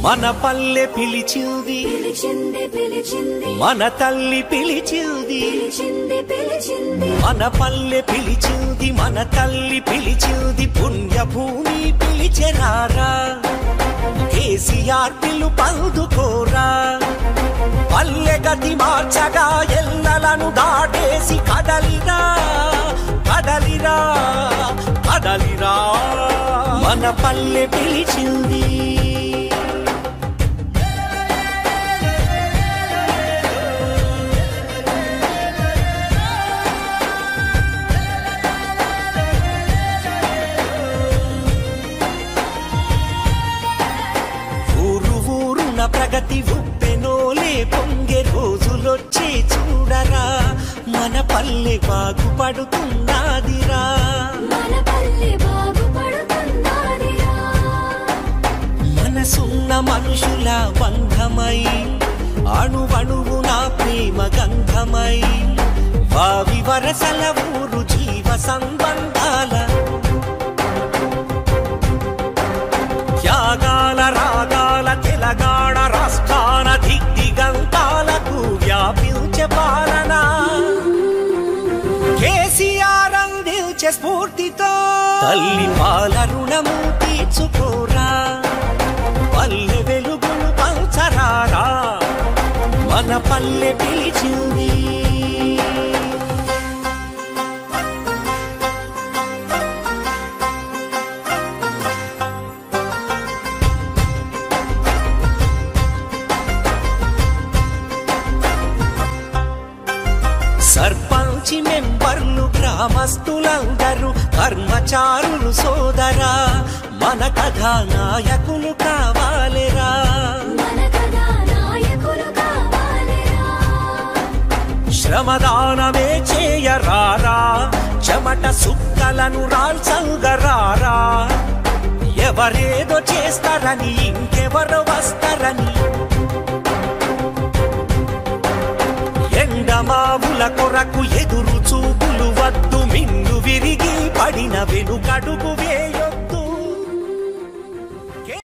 మన పల్లె పిలిచింది పిలిచింది పిలిచింది మన తల్లి పిలిచింది పిలిచింది పిలిచింది మన పల్లె పిలిచింది మన తల్లి పిలిచింది పుణ్యభూమి పిలిచెరారా కేసీఆర్ పిలు పందుకోరా పల్లె గతి మార్చగా ఎల్లలను దాటేసి కదలిరా కదలిరా కదలిరా మన పల్లె పిలిచింది ఊరు ఊరున ప్రగతి ఉప్పెనోలే పొంగే రోజులొచ్చే చూడరా మన పల్లె బాగుపడుతున్నదిరా మన పల్లె బాగుపడుతున్నదిరా మనసున్న మనుషుల బంధమై అణువణువున ప్రేమ గంధమై వావి వరసల ఊరు జీవ సంబంధాల త్యాగాల రాగాల తెలంగాణ రాష్ట్రాన దిగ్దిగంతాలకు వ్యాపించే పాలన కేసీఆర్ అందించే స్ఫూర్తితో తల్లి పాల రుణము తీర్చుకోరా పల్లె వెలుగును పంచరారా మన పల్లె పిలిచింది సర్పంచి మెంబర్లు గ్రామస్తులందరూ కర్మచారులు సోదరా మన కథానాయకులు కావాలిరా మన కథా నాయకులు కావాలిరా శ్రమదానమే చేయరారా చెమట సుక్కలను రాల్చంగరారా ఎవరేదో చేస్తారని ఇంకెవరో వస్తారని ఎండమావుల కొరకు ఎదురు చూపులు వద్దు మిన్ను విరిగి పడిన వెనుకడుగు వేయొద్దు